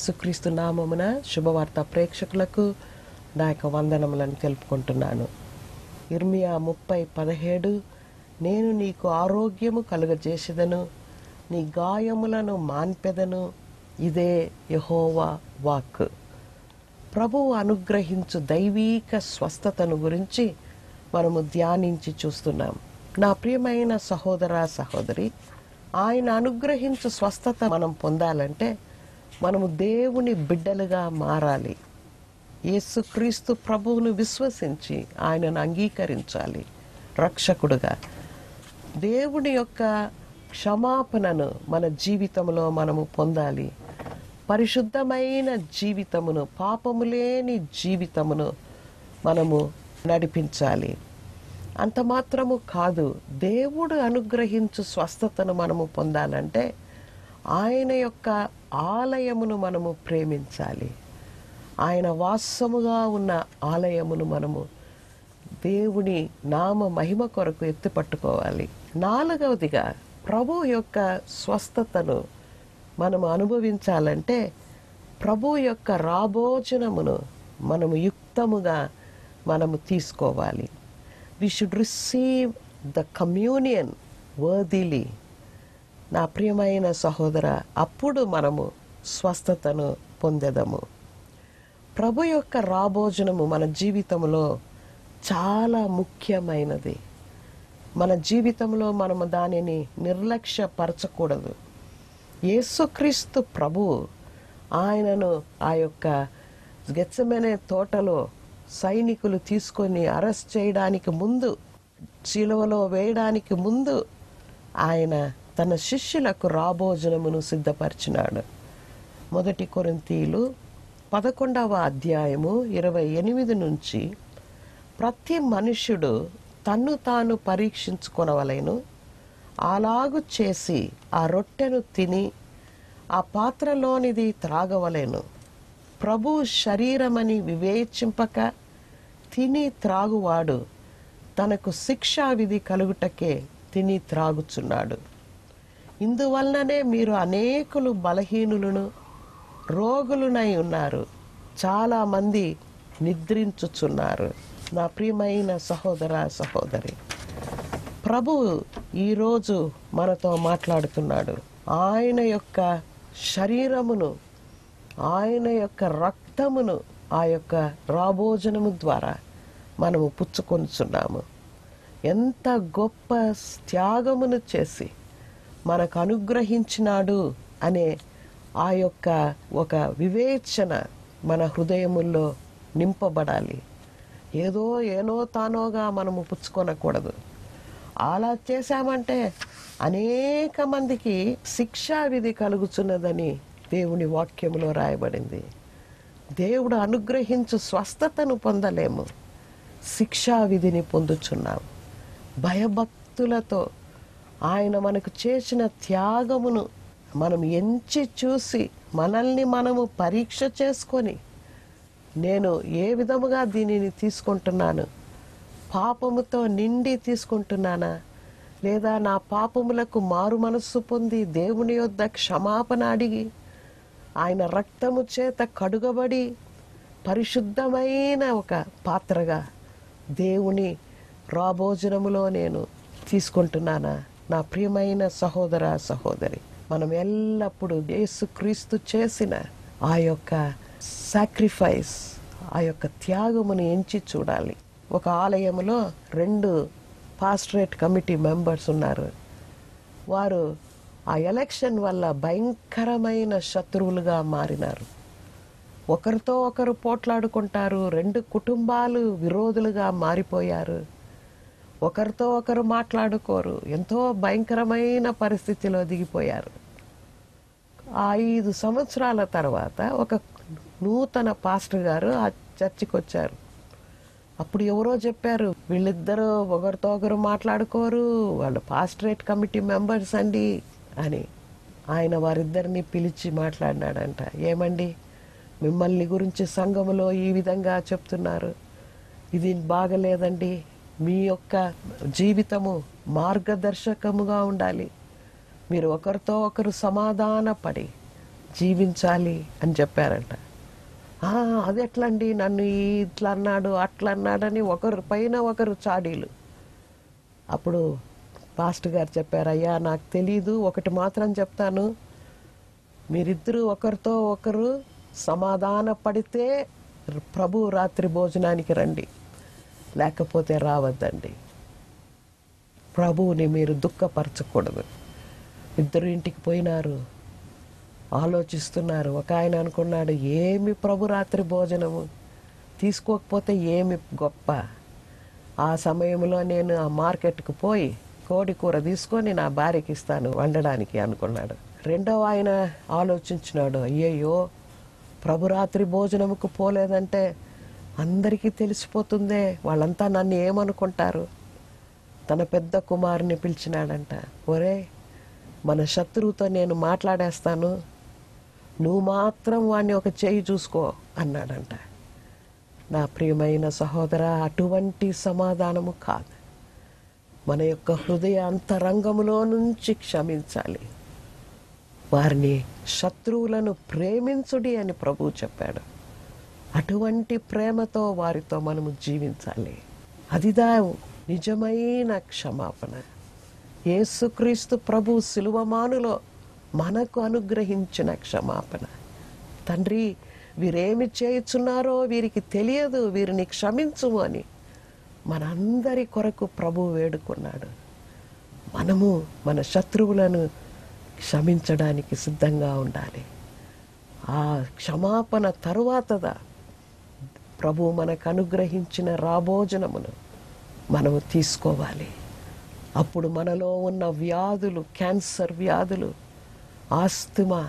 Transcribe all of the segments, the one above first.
యేసుక్రీస్తు నామమున శుభవార్త ప్రేక్షకులకు నా యొక్క వందనములను తెలుపుకుంటున్నాను ఇర్మియా ముప్పై పదిహేడు నేను నీకు ఆరోగ్యము కలుగజేసేదను నీ గాయములను మాన్పెదను ఇదే యహోవా వాక్ ప్రభువు అనుగ్రహించు దైవీక స్వస్థతను గురించి మనము ధ్యానించి చూస్తున్నాం నా ప్రియమైన సహోదర సహోదరి ఆయన అనుగ్రహించు స్వస్థత మనం పొందాలంటే మనము దేవుని బిడ్డలుగా మారాలి యేసుక్రీస్తు ప్రభువును విశ్వసించి ఆయనను అంగీకరించాలి రక్షకుడుగా దేవుని యొక్క క్షమాపణను మన జీవితంలో మనము పొందాలి పరిశుద్ధమైన జీవితమును పాపము లేని జీవితమును మనము నడిపించాలి అంత మాత్రము కాదు దేవుడు అనుగ్రహించు స్వస్థతను మనము పొందాలంటే ఆయన యొక్క ఆలయమును మనము ప్రేమించాలి ఆయన వాసముగా ఉన్న ఆలయమును మనము దేవుని నామ మహిమ కొరకు ఎత్తిపట్టుకోవాలి నాలుగవదిగా ప్రభు యొక్క స్వస్థతను మనము అనుభవించాలంటే ప్రభు యొక్క రాభోజనమును మనము యుక్తముగా మనము తీసుకోవాలి we should receive the communion worthily నా ప్రియమైన సహోదర అప్పుడు మనము స్వస్థతను పొందెదము ప్రభు యొక్క రాభోజనము మన జీవితంలో చాలా ముఖ్యమైనది మన జీవితంలో మనము దానిని నిర్లక్ష్యపరచకూడదు యేసుక్రీస్తు ప్రభు ఆయనను ఆ యొక్క గెచ్చమనే తోటలో సైనికులు తీసుకొని అరెస్ట్ చేయడానికి ముందు శిలువలో వేయడానికి ముందు ఆయన తన శిష్యులకు రాభోజనమును సిద్ధపరిచినాడు మొదటి కొరింతీలు పదకొండవ అధ్యాయము ఇరవై ఎనిమిది నుంచి ప్రతి మనుష్యుడు తన్ను తాను పరీక్షించుకొనవలెను అలాగు చేసి ఆ రొట్టెను తిని ఆ పాత్రలోనిది త్రాగవలెను ప్రభు శరీరమని వివేచింపక తిని త్రాగువాడు తనకు శిక్షా విధి కలుగుటకే తిని త్రాగుచున్నాడు ఇందువలననే మీరు అనేకులు బలహీనులను రోగులునై ఉన్నారు చాలా మంది నిద్రించుచున్నారు నా ప్రియమైన సహోదర సహోదరి ప్రభువు ఈరోజు మనతో మాట్లాడుతున్నాడు ఆయన యొక్క శరీరమును ఆయన యొక్క రక్తమును ఆ యొక్క రాభోజనము ద్వారా మనము పుచ్చుకొనుచున్నాము ఎంత గొప్ప త్యాగమును చేసి మనకు అనుగ్రహించినాడు అనే ఆ యొక్క ఒక వివేచన మన హృదయముల్లో నింపబడాలి ఏదో ఏనో తానోగా మనము పుచ్చుకొనకూడదు అలా చేశామంటే అనేక మందికి శిక్షా విధి కలుగుచున్నదని దేవుని వాక్యములో రాయబడింది దేవుడు అనుగ్రహించు స్వస్థతను పొందలేము శిక్షా విధిని పొందుచున్నాం భయభక్తులతో ఆయన మనకు చేసిన త్యాగమును మనం ఎంచి చూసి మనల్ని మనము పరీక్ష చేసుకొని నేను ఏ విధముగా దీనిని తీసుకుంటున్నాను పాపముతో నిండి తీసుకుంటున్నానా లేదా నా పాపములకు మారు మనస్సు పొంది దేవుని యొద్ద క్షమాపణ అడిగి ఆయన రక్తము చేత కడుగబడి పరిశుద్ధమైన ఒక పాత్రగా దేవుని రాభోజనములో నేను తీసుకుంటున్నానా నా ప్రియమైన సహోదర సహోదరి మనం ఎల్లప్పుడూ యేసుక్రీస్తు చేసిన ఆ యొక్క సాక్రిఫైస్ ఆ యొక్క త్యాగమును ఎంచి చూడాలి ఒక ఆలయములో రెండు పాస్టరేట్ కమిటీ మెంబర్స్ ఉన్నారు వారు ఆ ఎలక్షన్ వల్ల భయంకరమైన శత్రువులుగా మారినారు ఒకరితో ఒకరు పోట్లాడుకుంటారు రెండు కుటుంబాలు విరోధులుగా మారిపోయారు ఒకరితో ఒకరు మాట్లాడుకోరు ఎంతో భయంకరమైన పరిస్థితిలో దిగిపోయారు ఆ ఐదు సంవత్సరాల తర్వాత ఒక నూతన పాస్టర్ గారు ఆ చర్చికి వచ్చారు అప్పుడు ఎవరో చెప్పారు వీళ్ళిద్దరూ ఒకరితో ఒకరు మాట్లాడుకోరు వాళ్ళు పాస్టరేట్ కమిటీ మెంబర్స్ అండి అని ఆయన వారిద్దరిని పిలిచి మాట్లాడినాడంట ఏమండి మిమ్మల్ని గురించి సంఘములో ఈ విధంగా చెప్తున్నారు ఇది బాగలేదండి మీ యొక్క జీవితము మార్గదర్శకముగా ఉండాలి మీరు ఒకరితో ఒకరు సమాధానపడి జీవించాలి అని చెప్పారంట "ఆ, అది ఎట్లండి నన్ను ఈ ఇట్లా అన్నాడు అట్లా అన్నాడని ఒకరు పైన ఒకరు చాడీలు అప్పుడు పాస్టర్ గారు చెప్పారు అయ్యా నాకు తెలీదు ఒకటి మాత్రం చెప్తాను మీరిద్దరూ ఒకరితో ఒకరు సమాధాన పడితే ప్రభు రాత్రి భోజనానికి రండి లేకపోతే రావద్దండి ప్రభువుని మీరు దుఃఖపరచకూడదు ఇద్దరు ఇంటికి పోయినారు ఆలోచిస్తున్నారు ఒక ఆయన అనుకున్నాడు ఏమి ప్రభు రాత్రి భోజనము తీసుకోకపోతే ఏమి గొప్ప ఆ సమయంలో నేను ఆ మార్కెట్కి పోయి కోడి కూర తీసుకొని నా భార్యకి ఇస్తాను వండడానికి అనుకున్నాడు రెండవ ఆయన ఆలోచించినాడు అయ్యయ్యో ప్రభు రాత్రి భోజనముకు పోలేదంటే అందరికీ తెలిసిపోతుందే వాళ్ళంతా నన్ను ఏమనుకుంటారు తన పెద్ద కుమారుని పిలిచినాడంట ఒరే మన శత్రువుతో నేను మాట్లాడేస్తాను నువ్వు మాత్రం వాడిని ఒక చేయి చూసుకో అన్నాడంట నా ప్రియమైన సహోదర అటువంటి సమాధానము కాదు మన యొక్క హృదయ అంతరంగములో నుంచి క్షమించాలి వారిని శత్రువులను ప్రేమించుడి అని ప్రభువు చెప్పాడు అటువంటి ప్రేమతో వారితో మనము జీవించాలి అదిదా నిజమైన క్షమాపణ యేసుక్రీస్తు ప్రభు శిలువమానులో మనకు అనుగ్రహించిన క్షమాపణ తండ్రి వీరేమి చేయుచున్నారో వీరికి తెలియదు వీరిని క్షమించుము అని మనందరి కొరకు ప్రభు వేడుకున్నాడు మనము మన శత్రువులను క్షమించడానికి సిద్ధంగా ఉండాలి ఆ క్షమాపణ తరువాతదా ప్రభు మనకు అనుగ్రహించిన రాభోజనమును మనము తీసుకోవాలి అప్పుడు మనలో ఉన్న వ్యాధులు క్యాన్సర్ వ్యాధులు ఆస్తమా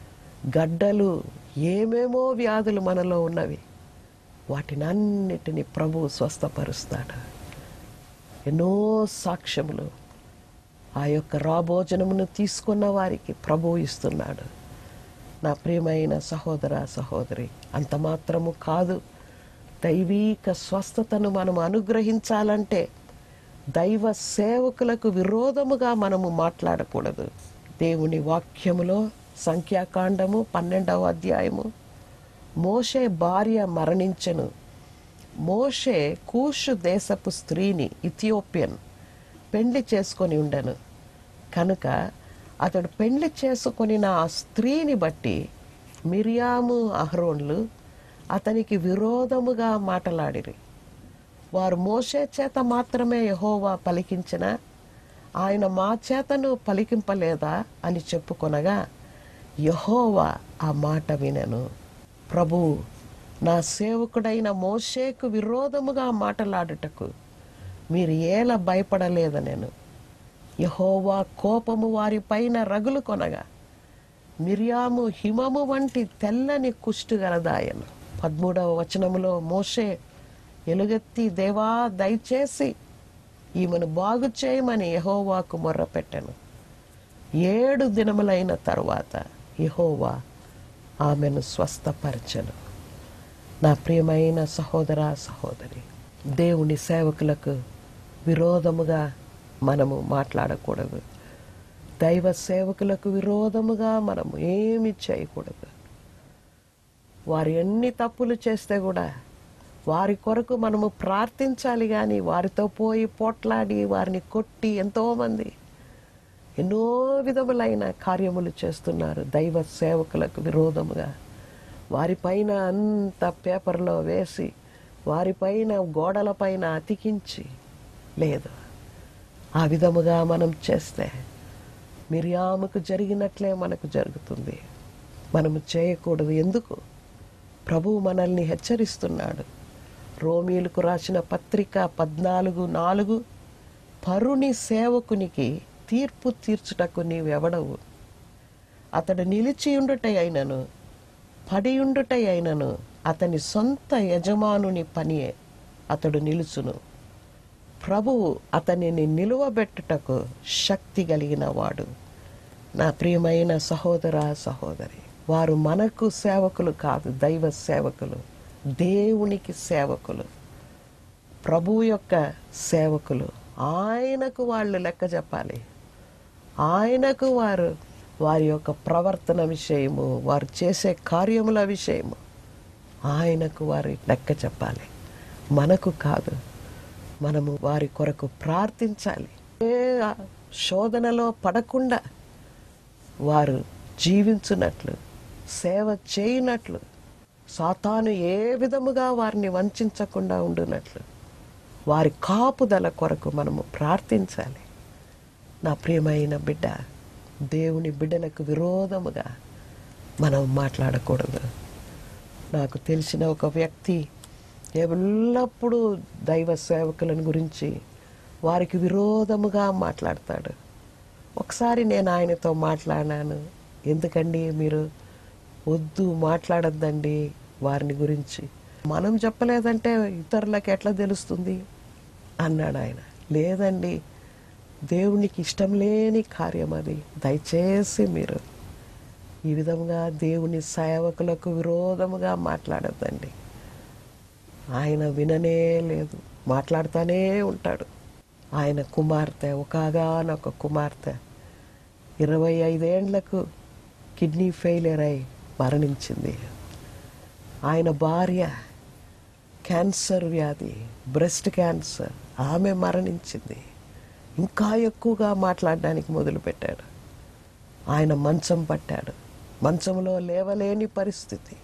గడ్డలు ఏమేమో వ్యాధులు మనలో ఉన్నవి వాటిని అన్నిటినీ ప్రభు స్వస్థపరుస్తాడు ఎన్నో సాక్ష్యములు ఆ యొక్క రాభోజనమును తీసుకున్న వారికి ప్రభు ఇస్తున్నాడు నా ప్రియమైన సహోదర సహోదరి అంత మాత్రము కాదు దైవీక స్వస్థతను మనం అనుగ్రహించాలంటే దైవ సేవకులకు విరోధముగా మనము మాట్లాడకూడదు దేవుని వాక్యములో సంఖ్యాకాండము పన్నెండవ అధ్యాయము మోషే భార్య మరణించెను మోషే కూషు దేశపు స్త్రీని ఇథియోపియన్ పెండ్లి చేసుకొని ఉండెను కనుక అతడు పెండ్లి చేసుకొనిన ఆ స్త్రీని బట్టి మిరియాము అహరోన్లు అతనికి విరోధముగా మాటలాడిరి వారు మోషే చేత మాత్రమే యహోవా పలికించిన ఆయన మా చేతను పలికింపలేదా అని చెప్పుకొనగా యహోవా ఆ మాట వినెను ప్రభు నా సేవకుడైన మోషేకు విరోధముగా మాటలాడుటకు మీరు ఏల భయపడలేద నేను యహోవా కోపము వారిపైన రగులు కొనగా మిరియాము హిమము వంటి తెల్లని కుష్టు గలదాయను పదమూడవ వచనములో మోషే ఎలుగెత్తి దేవా దయచేసి ఈమెను బాగు చేయమని యహోవాకు మొర్రపెట్టెను ఏడు దినములైన తరువాత యహోవా ఆమెను స్వస్థపరచెను నా ప్రియమైన సహోదర సహోదరి దేవుని సేవకులకు విరోధముగా మనము మాట్లాడకూడదు దైవ సేవకులకు విరోధముగా మనము ఏమి చేయకూడదు వారు ఎన్ని తప్పులు చేస్తే కూడా వారి కొరకు మనము ప్రార్థించాలి కానీ వారితో పోయి పోట్లాడి వారిని కొట్టి ఎంతోమంది ఎన్నో విధములైన కార్యములు చేస్తున్నారు దైవ సేవకులకు విరోధముగా వారిపైన అంత పేపర్లో వేసి వారిపైన గోడలపైన అతికించి లేదు ఆ విధముగా మనం చేస్తే మిరియాముకు జరిగినట్లే మనకు జరుగుతుంది మనము చేయకూడదు ఎందుకు ప్రభువు మనల్ని హెచ్చరిస్తున్నాడు రోమీలకు రాసిన పత్రిక పద్నాలుగు నాలుగు పరుని సేవకునికి తీర్పు తీర్చుటకు నీవెవడవు అతడు నిలిచి ఉండుట అయినను పడి ఉండుట అయినను అతని సొంత యజమానుని పనియే అతడు నిలుచును ప్రభువు అతనిని నిలువబెట్టుటకు శక్తి కలిగిన వాడు నా ప్రియమైన సహోదర సహోదరి వారు మనకు సేవకులు కాదు దైవ సేవకులు దేవునికి సేవకులు ప్రభు యొక్క సేవకులు ఆయనకు వాళ్ళు లెక్క చెప్పాలి ఆయనకు వారు వారి యొక్క ప్రవర్తన విషయము వారు చేసే కార్యముల విషయము ఆయనకు వారి లెక్క చెప్పాలి మనకు కాదు మనము వారి కొరకు ప్రార్థించాలి ఏ శోధనలో పడకుండా వారు జీవించున్నట్లు సేవ చేయనట్లు సాతాను ఏ విధముగా వారిని వంచకుండా ఉండునట్లు వారి కాపుదల కొరకు మనము ప్రార్థించాలి నా ప్రియమైన బిడ్డ దేవుని బిడ్డలకు విరోధముగా మనం మాట్లాడకూడదు నాకు తెలిసిన ఒక వ్యక్తి ఎల్లప్పుడూ దైవ సేవకులను గురించి వారికి విరోధముగా మాట్లాడతాడు ఒకసారి నేను ఆయనతో మాట్లాడినాను ఎందుకండి మీరు వద్దు మాట్లాడద్దండి వారిని గురించి మనం చెప్పలేదంటే ఇతరులకు ఎట్లా తెలుస్తుంది అన్నాడు ఆయన లేదండి దేవునికి ఇష్టం లేని కార్యం అది దయచేసి మీరు ఈ విధంగా దేవుని సేవకులకు విరోధముగా మాట్లాడద్దండి ఆయన విననే లేదు మాట్లాడుతూనే ఉంటాడు ఆయన కుమార్తె ఒకగానొక కుమార్తె ఇరవై ఐదేండ్లకు కిడ్నీ ఫెయిలియర్ అయి మరణించింది ఆయన భార్య క్యాన్సర్ వ్యాధి బ్రెస్ట్ క్యాన్సర్ ఆమె మరణించింది ఇంకా ఎక్కువగా మాట్లాడడానికి మొదలుపెట్టాడు ఆయన మంచం పట్టాడు మంచంలో లేవలేని పరిస్థితి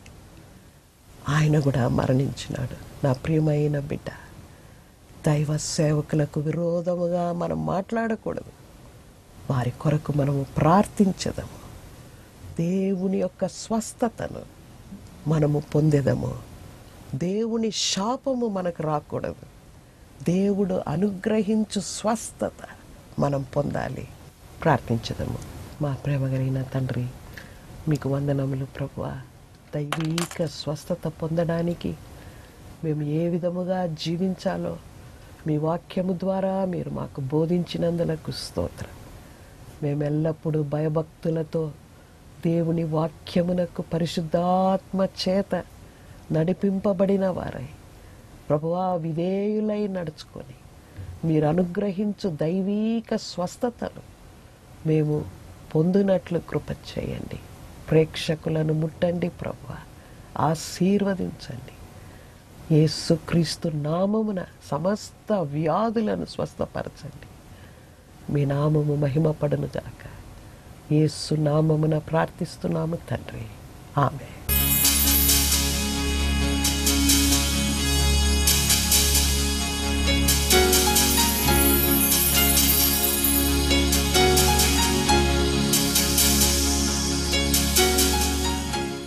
ఆయన కూడా మరణించినాడు నా ప్రియమైన బిడ్డ దైవ సేవకులకు విరోధముగా మనం మాట్లాడకూడదు వారి కొరకు మనము ప్రార్థించదము దేవుని యొక్క స్వస్థతను మనము పొందేదము దేవుని శాపము మనకు రాకూడదు దేవుడు అనుగ్రహించు స్వస్థత మనం పొందాలి ప్రార్థించదము మా ప్రేమ కలిగిన తండ్రి మీకు వందనములు ప్రభువ దైవీక స్వస్థత పొందడానికి మేము ఏ విధముగా జీవించాలో మీ వాక్యము ద్వారా మీరు మాకు బోధించినందులకు స్తోత్రం మేము ఎల్లప్పుడూ భయభక్తులతో దేవుని వాక్యమునకు పరిశుద్ధాత్మ చేత నడిపింపబడిన వారై ప్రభువా విధేయులై నడుచుకొని మీరు అనుగ్రహించు దైవీక స్వస్థతను మేము పొందినట్లు కృప చేయండి ప్రేక్షకులను ముట్టండి ప్రభు ఆశీర్వదించండి యేసుక్రీస్తు నామమున సమస్త వ్యాధులను స్వస్థపరచండి మీ నామము మహిమపడును గాక యేసు నామమున ప్రార్థిస్తున్నాము తండ్రి ఆమె